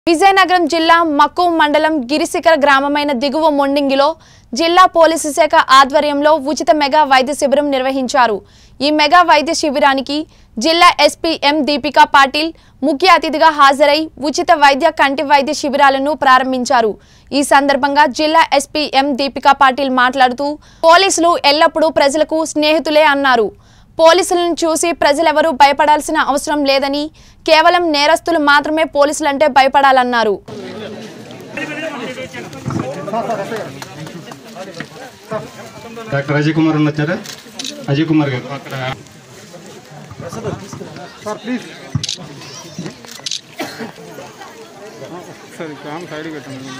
విజయనగరం జిల్లా మక్కువ మండలం గిరిశిఖర గ్రామమైన దిగువ మొండింగిలో జిల్లా పోలీసు శాఖ ఆధ్వర్యంలో ఉచిత మెగా వైద్య శిబిరం నిర్వహించారు ఈ మెగా వైద్య శిబిరానికి జిల్లా ఎస్పీ ఎం దీపికా పాటిల్ ముఖ్య అతిథిగా హాజరై ఉచిత వైద్య కంటి వైద్య శిబిరాలను ప్రారంభించారు ఈ సందర్భంగా జిల్లా ఎస్పీ ఎం దీపికా పాటిల్ మాట్లాడుతూ పోలీసులు ఎల్లప్పుడూ ప్రజలకు స్నేహితులే అన్నారు పోలీసులను చూసి ప్రజలెవరూ భయపడాల్సిన అవసరం లేదని కేవలం నేరస్తులు మాత్రమే పోలీసులంటే భయపడాలన్నారు డాక్టర్ అజయ్ కుమార్ ఉన్న వచ్చారా అజయ్ కుమార్ గారు అక్కడ సరే కామ్ సైడ్ పెట్టండి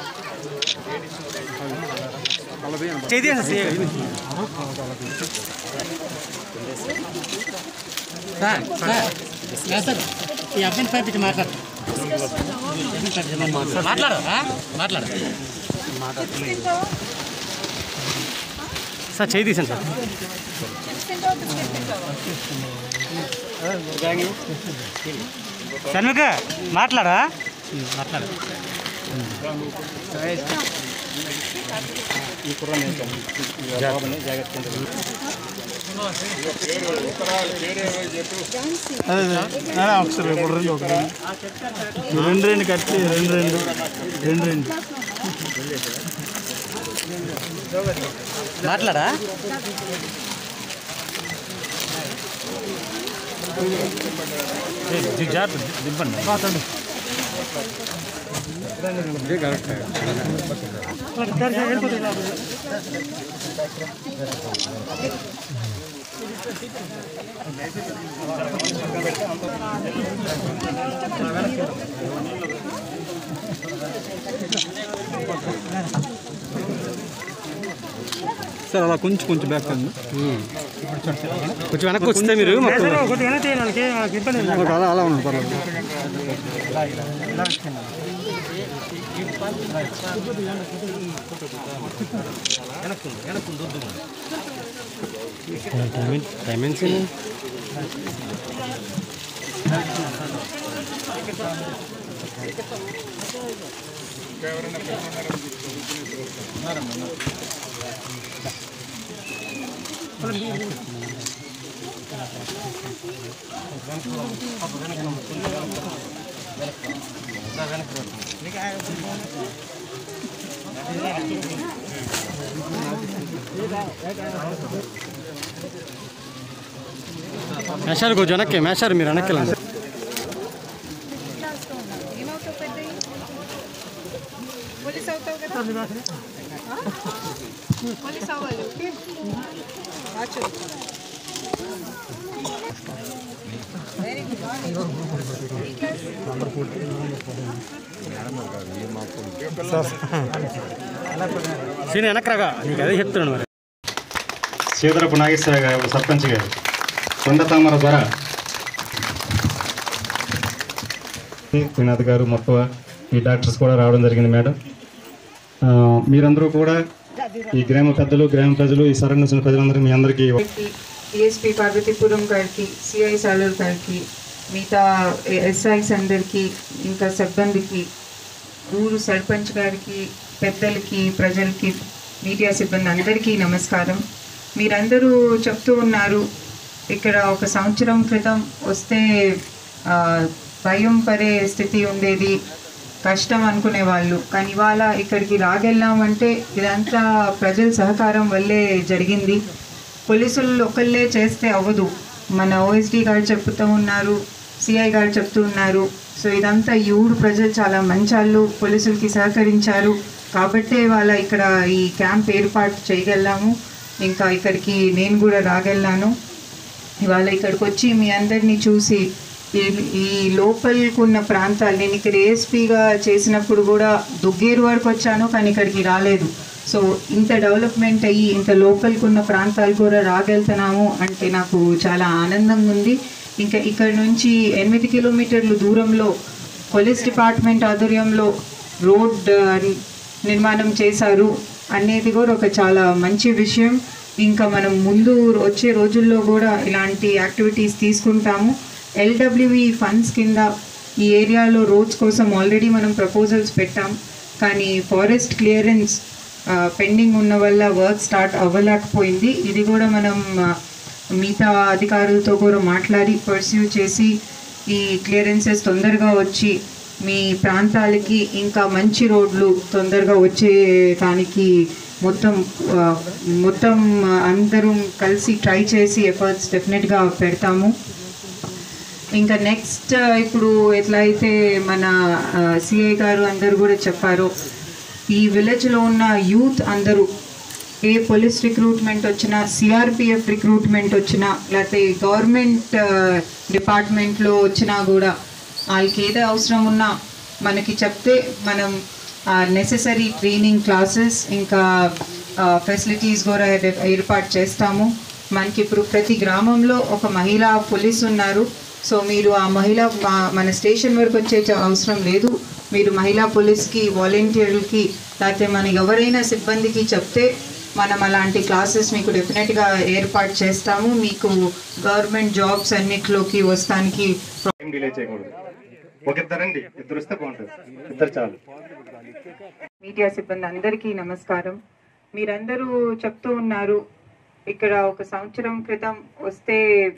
సార్ సార్ సార్ ఈ అబ్బాయిని పంపించి మాట్లాడు మాట్లాడు ఆ? మాట్లాడు సార్ చేయి తీసాను సార్ షణ్ముఖ మాట్లాడా మాట్లాడు ఒకసారి ఇప్పుడు రెండు ఒక రెండు రెండు రెండు కట్టి రెండు రెండు రెండు రెండు మాట్లాడా జాగ్రత్త దింపండి సార్ అలా కొంచెం కొంచెం బ్యాక్ అండి కొంచెం వెనక్కి వస్తే మీరు మాకు ఒక అలా అలా ఉండండి పర్లేదు టైమింగ్స్ మేషారు కొంచెం వెనక్కి మేషారు మీరు వెనక్కి వెళ్ళండి ఏమవుతావు పెద్ద పోలీస్ అవుతావు కదా పోలీస్ అవ్వాలి బాగా చదువుకో. వెరీ గుడ్ సీన్ వెనక్కి రాగా నీకు అదే చెప్తున్నాను మరి సీదరపు నాగేశ్వర గారు సర్పంచ్ గారు కొండ తామర ధర త్రినాథ్ గారు మొత్తం ఈ డాక్టర్స్ కూడా రావడం జరిగింది మేడం ఆ, మీరందరూ కూడా ఈ గ్రామ పెద్దలు గ్రామ ప్రజలు ఈ సరౌండింగ్స్ ప్రజలందరికీ మీ అందరికీ గారికి డిఎస్పి పార్వతీపురం గారికి సిఐ సాలూర్ గారికి మిగతా ఎస్ఐస్ అందరికీ ఇంకా సిబ్బందికి ఊరు సర్పంచ్ గారికి పెద్దలకి ప్రజలకి మీడియా సిబ్బంది అందరికీ నమస్కారం మీరందరూ చెప్తూ ఉన్నారు ఇక్కడ ఒక సంవత్సరం క్రితం వస్తే ఆ, భయం పడే స్థితి ఉండేది కష్టం అనుకునే వాళ్ళు కానీ ఇవాళ ఇక్కడికి రాగెళ్ళామంటే ఇదంతా ప్రజల సహకారం వల్లే జరిగింది పోలీసులు ఒకళ్ళే చేస్తే అవ్వదు మన ఓఎస్డీ గారు చెప్తూ ఉన్నారు సిఐ గారు చెప్తూ ఉన్నారు సో ఇదంతా ఈ ఊరు ప్రజలు చాలా మంచాళ్ళు పోలీసులకి సహకరించారు కాబట్టే వాళ్ళ ఇక్కడ ఈ క్యాంప్ ఏర్పాటు చేయగలిగాము ఇంకా ఇక్కడికి నేను కూడా రాగెళ్ళాను ఇవాళ ఇక్కడికి వచ్చి మీ అందరినీ చూసి ఈ ఈ లోపలికి ఉన్న ప్రాంతాలు నేను ఇక్కడ ఏఎస్పీగా చేసినప్పుడు కూడా దుగ్గేరు వరకు వచ్చాను కానీ ఇక్కడికి రాలేదు సో ఇంత డెవలప్మెంట్ అయ్యి ఇంత లోపలికి ఉన్న ప్రాంతాలు కూడా రాగలుగుతున్నాము అంటే నాకు చాలా ఆనందంగా ఉంది ఇంకా ఇక్కడ నుంచి ఎనిమిది కిలోమీటర్లు దూరంలో పోలీస్ డిపార్ట్మెంట్ ఆధ్వర్యంలో రోడ్ ఆ, నిర్మాణం చేశారు అనేది కూడా ఒక చాలా మంచి విషయం ఇంకా మనం ముందు వచ్చే రోజుల్లో కూడా ఇలాంటి యాక్టివిటీస్ తీసుకుంటాము ఎల్డబ్ల్యూఈ ఫండ్స్ కింద ఈ ఏరియాలో రోడ్స్ కోసం ఆల్రెడీ మనం ప్రపోజల్స్ పెట్టాం కానీ ఫారెస్ట్ క్లియరెన్స్ పెండింగ్ ఉన్న వల్ల వర్క్ స్టార్ట్ అవ్వలేకపోయింది ఇది కూడా మనం ఆ, మిగతా అధికారులతో కూడా మాట్లాడి పర్స్యూ చేసి ఈ క్లియరెన్సెస్ తొందరగా వచ్చి మీ ప్రాంతాలకి ఇంకా మంచి రోడ్లు తొందరగా వచ్చే దానికి మొత్తం ఆ, మొత్తం ఆ, అందరం కలిసి ట్రై చేసి ఎఫర్ట్స్ డెఫినెట్గా పెడతాము ఇంకా నెక్స్ట్ ఇప్పుడు ఎట్లా అయితే మన సిఐ గారు అందరూ కూడా చెప్పారో ఈ విలేజ్లో ఉన్న యూత్ అందరూ ఏ పోలీస్ రిక్రూట్మెంట్ వచ్చినా సిఆర్పిఎఫ్ రిక్రూట్మెంట్ వచ్చినా లేకపోతే గవర్నమెంట్ డిపార్ట్మెంట్లో వచ్చినా కూడా వాళ్ళకి ఏదో అవసరం ఉన్నా మనకి చెప్తే మనం నెససరీ ట్రైనింగ్ క్లాసెస్ ఇంకా ఫెసిలిటీస్ కూడా ఏ- ఏర్పాటు చేస్తాము మనకి ఇప్పుడు ప్రతి గ్రామంలో ఒక మహిళా పోలీస్ ఉన్నారు సో మీరు ఆ మహిళ మా- మన స్టేషన్ వరకు వచ్చే చ- అవసరం లేదు మీరు మహిళా పోలీస్కి వాలంటీర్లకి లేకపోతే మన ఎవరైనా సిబ్బందికి చెప్తే మనం అలాంటి క్లాసెస్ మీకు డెఫినెట్గా ఏర్పాటు చేస్తాము మీకు గవర్నమెంట్ జాబ్స్ అన్నిటిలోకి వస్తానికి టైం డిలే చేయకూడదు ఒక ఇద్దరండి ఇద్దరు వస్తే బాగుంటుంది ఇద్దరు చాలు మీడియా సిబ్బంది అందరికీ నమస్కారం మీరందరూ చెప్తూ ఉన్నారు ఇక్కడ ఒక సంవత్సరం క్రితం వస్తే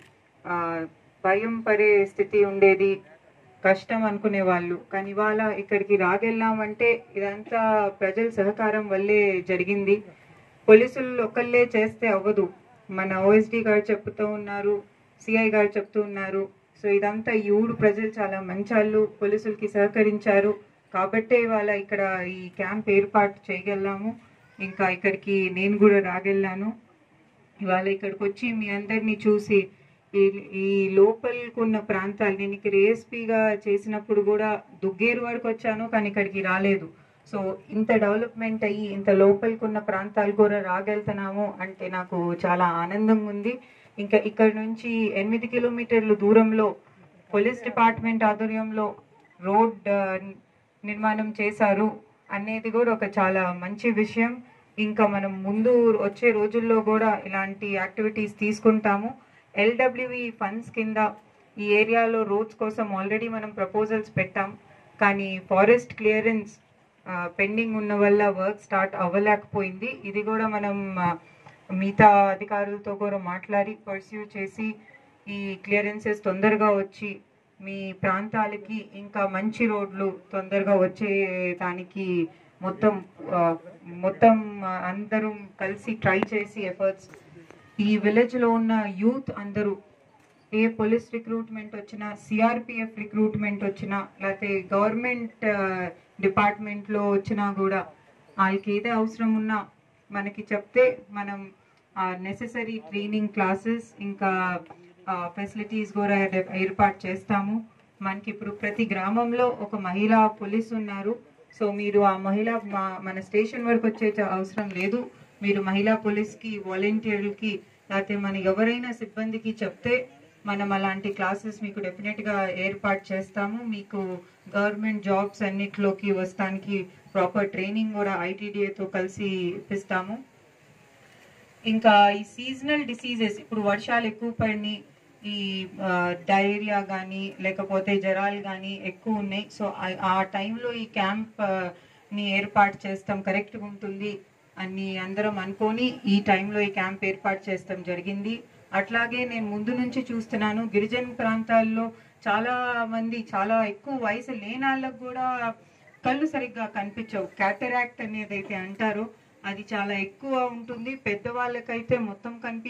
ఆ, భయం పడే స్థితి ఉండేది కష్టం అనుకునే వాళ్ళు కానీ ఇవాళ ఇక్కడికి రాగెళ్ళామంటే ఇదంతా ప్రజల సహకారం వల్లే జరిగింది పోలీసులు ఒకళ్ళే చేస్తే అవ్వదు మన ఓఎస్డి గారు చెప్తూ ఉన్నారు సిఐ గారు చెప్తూ ఉన్నారు సో ఇదంతా ఈ ఊరు ప్రజలు చాలా మంచాళ్ళు పోలీసులకి సహకరించారు కాబట్టే ఇవాళ ఇక్కడ ఈ క్యాంప్ ఏర్పాటు చేయగలిగాము ఇంకా ఇక్కడికి నేను కూడా రాగెళ్ళాను ఇవాళ ఇక్కడికి వచ్చి మీ అందరినీ చూసి ఈ ఈ లోపలికి ఉన్న ప్రాంతాలు నేను ఇక్కడ ఏఎస్పీగా చేసినప్పుడు కూడా దుగ్గేరు వరకు వచ్చాను కానీ ఇక్కడికి రాలేదు సో ఇంత డెవలప్మెంట్ అయ్యి ఇంత లోపలికి ఉన్న ప్రాంతాలు కూడా రాగలుగుతున్నాము అంటే నాకు చాలా ఆనందంగా ఉంది ఇంకా ఇక్కడ నుంచి ఎనిమిది కిలోమీటర్ల దూరంలో పోలీస్ డిపార్ట్మెంట్ ఆధ్వర్యంలో రోడ్ ఆ, నిర్మాణం చేశారు అనేది కూడా ఒక చాలా మంచి విషయం ఇంకా మనం ముందు వచ్చే రోజుల్లో కూడా ఇలాంటి యాక్టివిటీస్ తీసుకుంటాము ఎల్డబ్ల్యూఈ ఫండ్స్ కింద ఈ ఏరియాలో రోడ్స్ కోసం ఆల్రెడీ మనం ప్రపోజల్స్ పెట్టాం కానీ ఫారెస్ట్ క్లియరెన్స్ పెండింగ్ ఉన్న వల్ల వర్క్ స్టార్ట్ అవ్వలేకపోయింది ఇది కూడా మనం ఆ, మిగతా అధికారులతో కూడా మాట్లాడి పర్స్యూ చేసి ఈ క్లియరెన్సెస్ తొందరగా వచ్చి మీ ప్రాంతాలకి ఇంకా మంచి రోడ్లు తొందరగా వచ్చే దానికి మొత్తం ఆ, మొత్తం ఆ, అందరం కలిసి ట్రై చేసి ఎఫర్ట్స్ ఈ విలేజ్లో ఉన్న యూత్ అందరూ ఏ పోలీస్ రిక్రూట్మెంట్ వచ్చినా సిఆర్పిఎఫ్ రిక్రూట్మెంట్ వచ్చినా లేకపోతే గవర్నమెంట్ డిపార్ట్మెంట్లో వచ్చినా కూడా వాళ్ళకి ఏదే అవసరం ఉన్నా మనకి చెప్తే మనం నెససరీ ట్రైనింగ్ క్లాసెస్ ఇంకా ఫెసిలిటీస్ కూడా ఏ- ఏర్పాటు చేస్తాము మనకి ఇప్పుడు ప్రతి గ్రామంలో ఒక మహిళా పోలీస్ ఉన్నారు సో మీరు ఆ మహిళ మా- మన స్టేషన్ వరకు వచ్చే చ- అవసరం లేదు మీరు మహిళా పోలీస్కి వాలంటీర్లకి లేకపోతే మన ఎవరైనా సిబ్బందికి చెప్తే మనం అలాంటి క్లాసెస్ మీకు డెఫినెట్గా ఏర్పాటు చేస్తాము మీకు గవర్నమెంట్ జాబ్స్ అన్నిటిలోకి వస్తానికి ప్రాపర్ ట్రైనింగ్ కూడా ఐటీడీఏతో కలిసి ఇప్పిస్తాము ఇంకా ఈ సీజనల్ డిసీజెస్ ఇప్పుడు వర్షాలు ఎక్కువ పడినాయి ఈ డైరియా కానీ లేకపోతే జ్వరాలు కానీ ఎక్కువ ఉన్నాయి సో ఆ- ఆ టైంలో ఈ క్యాంప్ ని ఏర్పాటు చేస్తాం కరెక్ట్గా ఉంటుంది అని అందరం అనుకొని ఈ టైంలో ఈ క్యాంప్ ఏర్పాటు చేస్తాం జరిగింది అట్లాగే నేను ముందు నుంచి చూస్తున్నాను గిరిజన ప్రాంతాల్లో చాలా మంది చాలా ఎక్కువ వయసు లేని వాళ్ళకు కూడా కళ్ళు సరిగ్గా కనిపించవు క్యాటరాక్ట్ అనేది అయితే అంటారో అది చాలా ఎక్కువ ఉంటుంది పెద్దవాళ్ళకైతే మొత్తం కనిపి